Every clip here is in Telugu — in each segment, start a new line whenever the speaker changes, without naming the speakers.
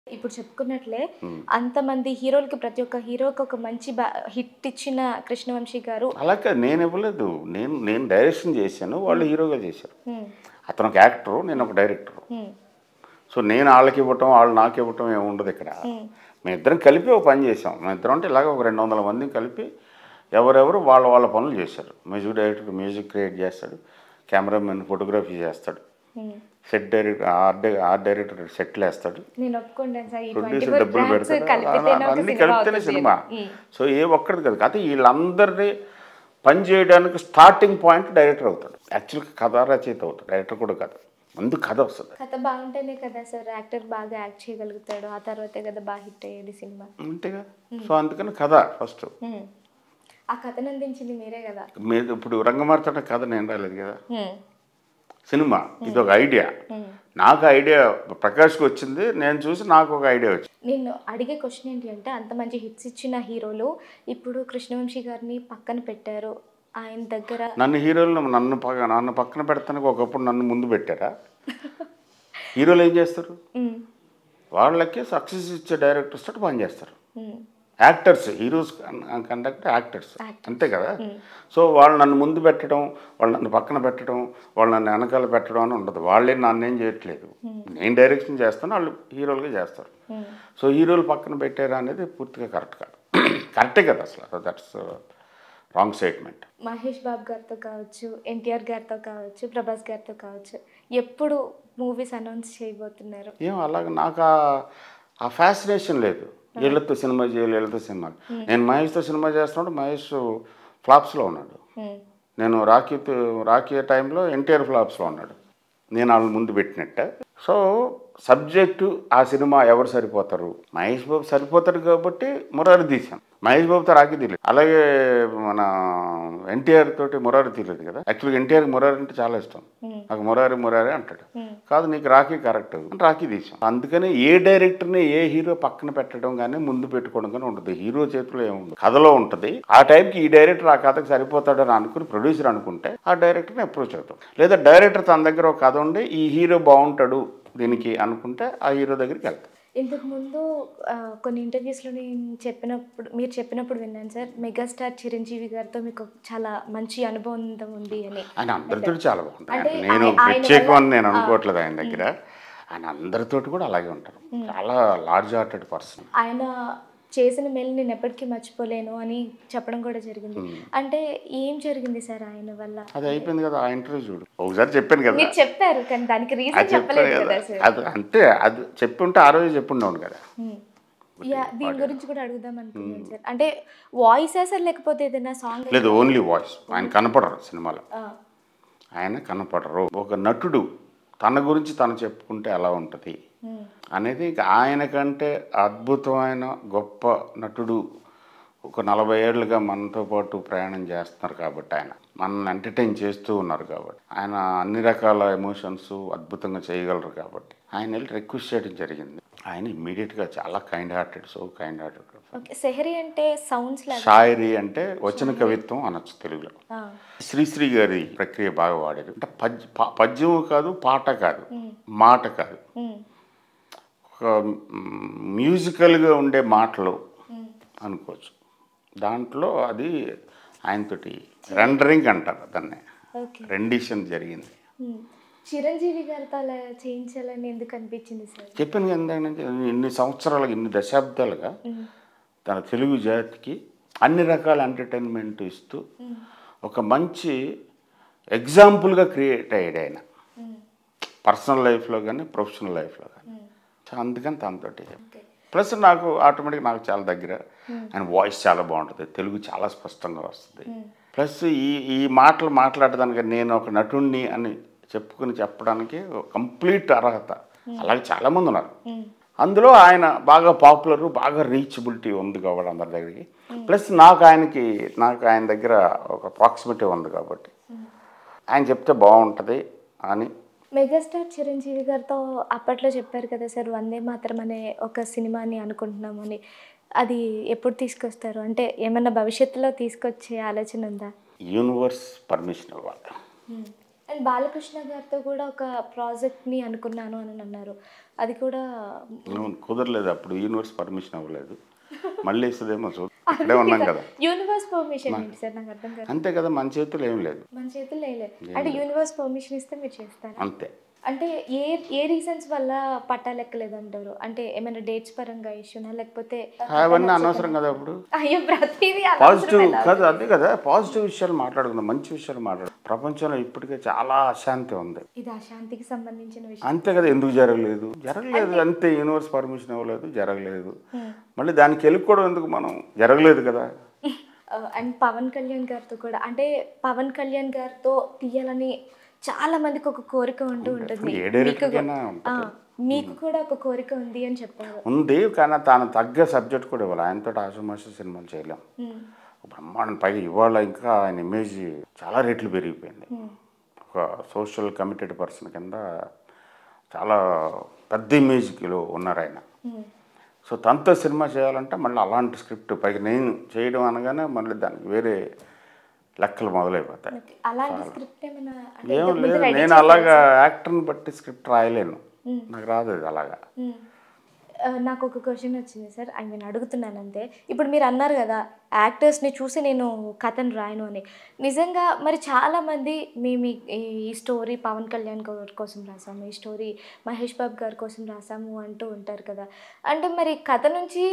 ఇప్పుడు చెప్పుకున్నట్లే అంతమంది హీరోలకి ప్రతి ఒక్క హీరోకి ఒక మంచి హిట్ ఇచ్చిన కృష్ణవంశీ గారు
అలాగే నేను ఇవ్వలేదు నేను నేను డైరెక్షన్ చేశాను వాళ్ళు హీరోగా చేశారు
హ్మ్,
అతను ఒక యాక్టరు నేను ఒక డైరెక్టర్
హ్మ్,
సో నేను వాళ్ళకి ఇవ్వటం వాళ్ళు నాకు ఇవ్వటం ఏమి ఉండదు ఇక్కడ మేము ఇద్దరం కలిపి ఒక పని చేసాం మేము ఇద్దరం అంటే ఇలాగ ఒక రెండు వందల మందిని కలిపి ఎవరెవరు వాళ్ళ వాళ్ళ పనులు చేశారు మ్యూజిక్ డైరెక్టర్ మ్యూజిక్ క్రియేట్ చేస్తాడు కెమెరామెన్ ఫోటోగ్రఫీ చేస్తాడు
హ్మ్.
సెట్ డైరెక్టర్ ఆర్ట్ డై ఆర్ట్ డైరెక్టర్ సెట్లు వేస్తాడు
నేను ఒప్పుకుంటాను సార్ ఈ ట్వంటీ
ప్రొడ్యూసర్
ఫోర్
డబ్బులు
బ్రాండ్స్
పెడతాడు
కలిపితేనే ఒక
అన్ని
సినిమా
కలిపితేనే
అవుతుంది
సినిమా
హ్మ్.
సో ఏ ఒక్కడిది కాదు కాకపోతే వీళ్ళందరినీ పని చేయడానికి స్టార్టింగ్ పాయింట్ డైరెక్టర్ అవుతాడు యాక్చువల్గా కథ రచయిత అవుతాడు డైరెక్టర్ కూడా కాదు ముందు కథ వస్తుంది
కథ బాగుంటేనే కదా సార్ యాక్టర్ బాగా యాక్ట్ చేయగలుగుతాడు ఆ తర్వాతే కదా బాగా హిట్ అయ్యేది సినిమా
అంతేగా సో అందుకని కథ ఫస్ట్
హ్మ్. ఆ కథను అందించింది మీరే కదా
మీరు ఇప్పుడు రంగమార్తట కథ నేను రాలేదు కదా
హ్మ్,
సినిమా ఇది ఒక ఐడియా
హ్మ్.
నాకు ఐడియా ప్రకాష్కి వచ్చింది నేను చూసి నాకు ఒక ఐడియా వచ్చింది
నేను అడిగే క్వశ్చన్ ఏంటి అంటే అంత మంచి హిట్స్ ఇచ్చిన హీరోలు ఇప్పుడు కృష్ణవంశీ గారిని పక్కన పెట్టారు ఆయన దగ్గర
నన్ను హీరోలు నన్ను పక్క నన్ను పక్కన పెడతానికి ఒకప్పుడు నన్ను ముందు పెట్టారా హీరోలు ఏం చేస్తారు
హ్మ్,
వాళ్ళకి సక్సెస్ ఇచ్చే డైరెక్టర్స్ తోటి పని చేస్తారు
హ్మ్,
యాక్టర్స్ హీరోస్ కండక్ట్ యాక్టర్స్ అంతే కదా సో వాళ్ళు నన్ను ముందు పెట్టడం వాళ్ళు నన్ను పక్కన పెట్టడం వాళ్ళు నన్ను వెనకాల పెట్టడం అని ఉండదు వాళ్ళే నన్ను ఏం చేయట్లేదు నేను డైరెక్షన్ చేస్తాను వాళ్ళు హీరోలుగా చేస్తారు
హ్మ్.
సో హీరోలు పక్కన పెట్టారా అనేది పూర్తిగా కరెక్ట్ కాదు కరెక్టే కదా అసలు that's wrong statement
Mahesh Babu గారితో కావచ్చు ఎన్టీఆర్ గారితో కావచ్చు ప్రభాస్ గారితో కావచ్చు ఎప్పుడు మూవీస్ అనౌన్స్ చేయబోతున్నారు
ఏం అలాగ నాకు ఆ- ఆ ఫ్యాసినేషన్ లేదు వీళ్ళతో సినిమా చేయాలి వీళ్ళతో సినిమా నేను మహేష్తో సినిమా చేస్తున్నప్పుడు మహేష్ ఫ్లాప్స్లో ఉన్నాడు
హ్మ్,
నేను రాఖీ రాఖీ టైంలో ఎన్టీఆర్ ఫ్లాప్స్లో ఉన్నాడు నేను వాళ్ళని ముందు పెట్టినట్ట సో సబ్జెక్టు ఆ సినిమా ఎవరు సరిపోతారు మహేష్ బాబు సరిపోతారు కాబట్టి మురారి తీశాను మహేష్ బాబుతో రాఖీ తీయలేదు అలాగే మన ఎన్టీఆర్ తోటి మురారి తీయలేదు కదా యాక్చువల్గా ఎన్టీఆర్ మురారి అంటే చాలా ఇష్టం నాకు మురారి మురారి అంటాడు కాదు నీకు రాఖీ కరెక్ట్ రాఖీ తీసాం అందుకని ఏ డైరెక్టర్ని ఏ హీరో పక్కన పెట్టడం కానీ ముందు పెట్టుకోవడం కానీ ఉంటుంది హీరో చేతిలో ఏముంది కథలో ఉంటుంది ఆ టైంకి ఈ డైరెక్టర్ ఆ కథకు సరిపోతాడని అనుకుని ప్రొడ్యూసర్ అనుకుంటే ఆ డైరెక్టర్ని అప్రోచ్ అవుతాం లేదా డైరెక్టర్ తన దగ్గర ఒక కథ ఉండి ఈ హీరో బాగుంటాడు దీనికి అనుకుంటే ఆ హీరో దగ్గరికి వెళ్తాం
ఇంతకు ముందు ఆ, కొన్ని ఇంటర్వ్యూస్లో నేను చెప్పినప్పుడు మీరు చెప్పినప్పుడు విన్నాను సార్ మెగాస్టార్ చిరంజీవి గారితో మీకు చాలా మంచి అనుభవం ఉంది అని
ఆయన అందరితో చాలా బాగుంటాయి
అంటే
నేను
ఆయన- ఆయన
ప్రత్యేకం అని నేను
వల్ల-
అనుకోవట్లేదు ఆయన దగ్గర ఆయన అందరితోటి కూడా అలాగే ఉంటారు చాలా లార్జ్ హార్టెడ్ పర్సన్
ఆయన చేసిన మేలు నేను ఎప్పటికీ మర్చిపోలేను అని చెప్పడం కూడా జరిగింది అంటే ఏం జరిగింది సార్ ఆయన వల్ల
అది అయిపోయింది కదా ఆ ఇంటర్వ్యూ చూడు ఒకసారి చెప్పాను కదా
మీరు చెప్పారు కానీ దానికి రీజన్
అది చెప్పాను
చెప్పలేదు
కదా
కదా సార్
అది అంతే అది చెప్పుంటే ఆ రోజు చెప్పుండేవాడు కదా
హ్మ్. యా దీని గురించి కూడా అడుగుదాం అనుకున్నాను సార్ అంటే వాయిస్ సార్ లేకపోతే ఏదైనా సాంగ్
లేదు ఓన్లీ వాయిస్ ఆయన కనపడరు సినిమాలో ఆయన కనపడరు ఒక నటుడు తన గురించి తను చెప్పుకుంటే ఎలా ఉంటుంది అనేది ఇక ఆయన కంటే అద్భుతమైన గొప్ప నటుడు ఒక నలభై ఏళ్ళుగా మనతో పాటు ప్రయాణం చేస్తున్నారు కాబట్టి ఆయన మనల్ని ఎంటర్టైన్ చేస్తూ ఉన్నారు కాబట్టి ఆయన అన్ని రకాల ఎమోషన్స్ అద్భుతంగా చేయగలరు కాబట్టి ఆయన వెళ్ళి రిక్వెస్ట్ చేయడం జరిగింది ఆయన ఇమ్మీడియట్గా చాలా kind hearted so kind hearted
okay సెహరీ అంటే సౌండ్స్ లాగా
షాయరీ అంటే వచ్చిన కవిత్వం అనొచ్చు తెలుగులో
ఆ,
శ్రీశ్రీ గారి ప్రక్రియ బాగా వాడారు అంటే పద్య ప- పద్యం కాదు పాట కాదు మాట కాదు
హ్మ్,
ఒక మ్యూజికల్గా ఉండే మాటలు అనుకోవచ్చు దాంట్లో అది ఆయనతోటి రెండరింగ్ అంటారు దాన్ని
ఓకే
రెండిషన్ జరిగింది
హ్మ్. చిరంజీవి గారితో అలా చేయించాలని ఎందుకు అనిపించింది సార్
చెప్పాను కదా ఇందాక నుంచి ఇన్ని సంవత్సరాలుగా ఇన్ని దశాబ్దాలుగా
హ్మ్,
తన తెలుగు జాతికి అన్ని రకాల ఎంటర్టైన్మెంట్ ఇస్తూ ఒక మంచి ఎగ్జాంపుల్గా క్రియేట్ అయ్యాడు ఆయన
హ్మ్,
పర్సనల్ లైఫ్లో కానీ ప్రొఫెషనల్ లైఫ్లో కానీ
హ్మ్.
సో అందుకని తనతోటి
ఓకే
ప్లస్ నాకు ఆటోమేటిక్ నాకు చాలా దగ్గర ఆయన వాయిస్ చాలా బాగుంటుంది తెలుగు చాలా స్పష్టంగా వస్తుంది ప్లస్ ఈ ఈ మాటలు మాట్లాడడానికి నేను ఒక నటుణ్ణి అని చెప్పుకుని చెప్పడానికి కంప్లీట్ అర్హత అలాగే చాలామంది ఉన్నారు
హ్మ్,
అందులో ఆయన బాగా పాపులర్ బాగా రీచబిలిటీ ఉంది కాబట్టి అందరి దగ్గరికి ప్లస్ నాకు ఆయనకి నాకు ఆయన దగ్గర ఒక ప్రాక్సిమిటీ ఉంది కాబట్టి ఆయన చెప్తే బాగుంటుంది అని
మెగాస్టార్ చిరంజీవి గారితో అప్పట్లో చెప్పారు కదా సార్ వందే మాత్రం అనే ఒక సినిమాని అనుకుంటున్నామని అది ఎప్పుడు తీసుకొస్తారు అంటే ఏమన్నా భవిష్యత్తులో తీసుకొచ్చే ఆలోచన ఉందా
యూనివర్స్ పర్మిషన్ ఇవ్వాలి
అండ్ బాలకృష్ణ గారితో కూడా ఒక ప్రాజెక్ట్ని అనుకున్నాను అని అన్నారు అది కూడా
అవును, కుదరలేదు అప్పుడు యూనివర్స్ పర్మిషన్ అవ్వలేదు మళ్ళీ ఇస్తుందేమో చూ ఇక్కడే ఉన్నాం కదా
యూనివర్స్ పర్మిషన్ ఏంటి సార్ నాకు అర్థం కాదు
అంతే కదా మన చేతులు ఏం లేదు
మన చేతుల్లో వేయలేదు అంటే యూనివర్స్ పర్మిషన్ ఇస్తే మీరు చేస్తారా
అంతే
అంటే ఏ ఏ రీజన్స్ వల్ల పట్టాలెక్కలేదు అంటారు అంటే ఏమైనా డేట్స్ పరంగా ఇష్యూనా లేకపోతే
అవన్నీ అనవసరం కదా అప్పుడు
అయ్యో ప్రతిదీ
పాజిటివ్
అనవసరమేనా?
కాదు అదే కదా పాజిటివ్ విషయాలు మాట్లాడుకుందాం మంచి విషయాలు మాట్లాడు ప్రపంచంలో ఇప్పటికే చాలా అశాంతి ఉంది
ఇది అశాంతికి సంబంధించిన విషయం
అంతే కదా ఎందుకు జరగలేదు జరగలేదు అంతే యూనివర్స్ పర్మిషన్ ఇవ్వలేదు జరగలేదు మళ్ళీ దానికి వెళ్ళిపోవడం ఎందుకు మనం జరగలేదు కదా
అండ్ పవన్ కళ్యాణ్ గారితో కూడా అంటే పవన్ కళ్యాణ్ గారితో తీయాలని చాలా మందికి ఒక కోరిక ఉంటూ ఉంటుంది
ఏ
మీకు
డైరెక్టర్కైనా
ఆ, మీకు కూడా ఒక కోరిక ఉంది అని చెప్పారు
ఉంది కానీ తాను తగ్గ సబ్జెక్ట్ కూడా ఇవ్వాలి ఆయనతో ఆశమాష సినిమాలు చేయలేం
ఉమ్,
బ్రహ్మాండం పైగా ఇవాళ ఇంకా ఆయన ఇమేజ్ చాలా రేట్లు పెరిగిపోయింది
ఉమ్,
ఒక సోషల్ కమిటెడ్ పర్సన్ కింద చాలా పెద్ద ఇమేజ్లో ఉన్నారు ఆయన
ఉమ్,
సో తనతో సినిమా చేయాలంటే మళ్ళీ అలాంటి స్క్రిప్ట్ పైగా నేను చేయడం అనగానే మళ్ళీ దానికి వేరే లెక్కలు మొదలైపోతాయి
ఓకే. అలాంటి స్క్రిప్ట్ ఏమైనా అంటే
ఏం
ఇంతకుముందు
లేదు
ready
నేను అలాగా యాక్టర్ని బట్టి స్క్రిప్ట్ రాయలేను నాకు రాదు అది అలాగా
మ్మ్. ఆ, నాకు ఒక క్వశ్చన్ వచ్చింది సార్ ఐ మీన్ అడుగుతున్నాను అంతే ఇప్పుడు మీరు అన్నారు కదా యాక్టర్స్ని చూసి నేను కథను రాయను అని నిజంగా మరి చాలామంది మేము ఈ- ఈ స్టోరీ పవన్ కళ్యాణ్ గారి కోసం రాసాము ఈ స్టోరీ మహేష్ బాబు గారి కోసం రాసాము అంటూ ఉంటారు కదా అంటే మరి కథ నుంచి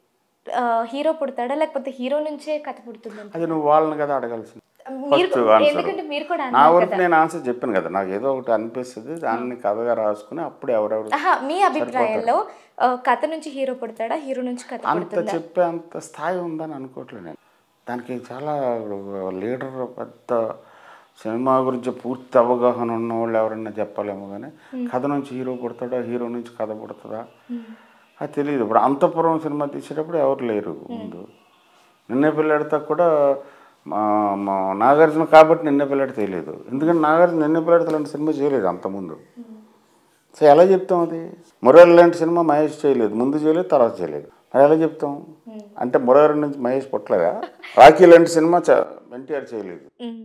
హీరో పుడతాడా లేకపోతే హీరో నుంచే కథ పుడుతుందంట
అది నువ్వు వాళ్ళని కదా అడగాల్సింది
మీరు
First answer.
ఎందుకంటే మీరు కూడా
నా
అన్నారు
వరకు
కదా
నేను ఆన్సర్ చెప్పాను కదా నాకు ఏదో ఒకటి అనిపిస్తుంది దాన్ని కథగా రాసుకుని అప్పుడు ఎవరెవరు
ఆహా, మీ అభిప్రాయంలో ఆ, కథ నుంచి హీరో పుడతాడా హీరో నుంచి కథ
అంత
పుడుతుందా
చెప్పే అంత స్థాయి ఉందని అనుకోవట్లేదు నేను దానికి చాలా లీడర్ పెద్ద సినిమా గురించి పూర్తి అవగాహన ఉన్న వాళ్ళు ఎవరైనా చెప్పాలేమో కానీ కథ నుంచి హీరో పుడతాడా హీరో నుంచి కథ పుడుతుందా అది తెలియదు ఇప్పుడు అంతపురం సినిమా తీసేటప్పుడు ఎవరు లేరు ముందు నిన్నే పిల్లాడితో కూడా మా మా నాగార్జున కాబట్టి నిన్నే పిల్లాడి తెలియదు ఎందుకంటే నాగార్జున నిన్నే పిల్లాడితో లాంటి సినిమా చేయలేదు అంతకుముందు సో ఎలా చెప్తాం అది మురారి లాంటి సినిమా మహేష్ చేయలేదు ముందు చేయలేదు తర్వాత చేయలేదు మరి ఎలా చెప్తాం అంటే మురారి నుంచి మహేష్ పుట్టలేదా రాఖీ లాంటి సినిమా ఎన్టీఆర్ చేయలేదు
మ్మ్.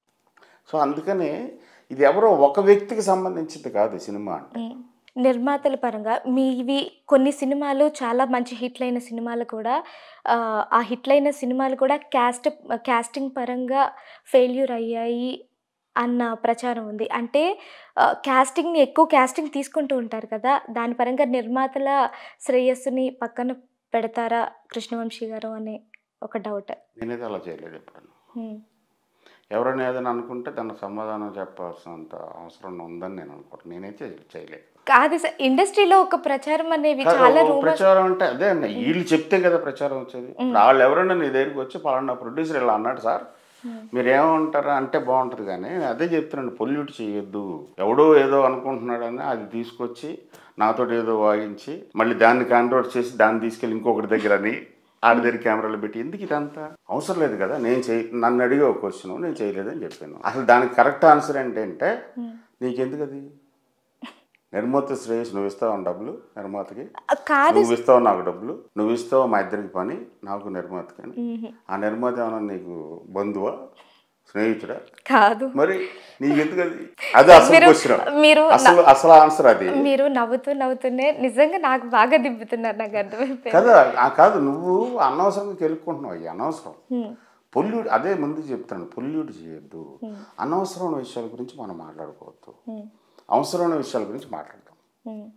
సో అందుకని ఇది ఎవరో ఒక వ్యక్తికి సంబంధించింది కాదు ఈ సినిమా అంటే
మ్మ్. నిర్మాతల పరంగా మీవి కొన్ని సినిమాలు చాలా మంచి హిట్ అయిన సినిమాలు కూడా ఆ, ఆ హిట్ అయిన సినిమాలు కూడా క్యాస్ట్ క్యాస్టింగ్ పరంగా ఫెయిల్యూర్ అయ్యాయి అన్న ప్రచారం ఉంది అంటే ఆ, క్యాస్టింగ్ని ఎక్కువ క్యాస్టింగ్ తీసుకుంటూ ఉంటారు కదా దాని పరంగా నిర్మాతల శ్రేయస్సుని పక్కన పెడతారా కృష్ణవంశీ గారు అనే ఒక డౌట్
నేనైతే అలా చేయలేదు ఎప్పుడన్నా ఎవరైనా ఏదైనా అనుకుంటే దానికి సమాధానం చెప్పాల్సినంత అవసరం ఉందని నేను అనుకుంటాను నేనైతే చేయలేదు
కాదు సార్ ఇండస్ట్రీలో ఒక ప్రచారం అనేవి
కాదు,
చాలా
ఓ
రూమర్స్
ప్రచారం అంటే అదే అండి వీళ్ళు చెప్తే కదా ప్రచారం వచ్చేది ఇప్పుడు వాళ్ళు ఎవరైనా నీ దగ్గరికి వచ్చి పలానా ప్రొడ్యూసర్ ఇలా అన్నాడు సార్ మీరు ఏమంటారా అంటే బాగుంటుంది కానీ నేను అదే చెప్తున్నాను పొల్యూట్ చేయొద్దు ఎవడో ఏదో అనుకుంటున్నాడని అది తీసుకొచ్చి నాతో ఏదో వాగించి మళ్ళీ దాన్ని కాంట్రోల్ చేసి దాన్ని తీసుకెళ్ళి ఇంకొకటి దగ్గర అని ఆడి దగ్గర కెమెరాలు పెట్టి ఎందుకు ఇదంతా అవసరం లేదు కదా నేను చేయ నన్ను అడిగే ఒక క్వశ్చన్ నేను చేయలేదని చెప్పాను అసలు దానికి కరెక్ట్ ఆన్సర్ ఏంటంటే నీకెందుకు అది నిర్మాత శ్రేయస్ నువ్వు ఇస్తావు డబ్బులు నిర్మాతకి
కాదు
నువ్వు ఇస్తావు నాకు డబ్బులు నువ్వు ఇస్తావు మా ఇద్దరికి పని నాకు నిర్మాతకి అని ఆ నిర్మాత ఏమన్నా నీకు బంధువా స్నేహితుడా
కాదు
మరి నీకెందుకు అది అది అసలు
మీరు-
క్వశ్చన్
మీరు
అసలు అసలు ఆన్సర్ అది
మీరు నవ్వుతూ నవ్వుతూనే నిజంగా నాకు బాగా దింపుతున్నారు నాకు అర్థమైపోయింది
కదా ఆ కాదు నువ్వు అనవసరంగా కెలుక్కుంటున్నావు అయ్యి అనవసరం
హ్మ్.
పొల్యూట్ అదే ముందు చెప్తాను పొల్యూట్ చేయొద్దు అనవసరమైన విషయాల గురించి మనం మాట్లాడుకోవద్దు
హ్మ్.
అవసరమైన విషయాల గురించి మాట్లాడదాం
హ్మ్.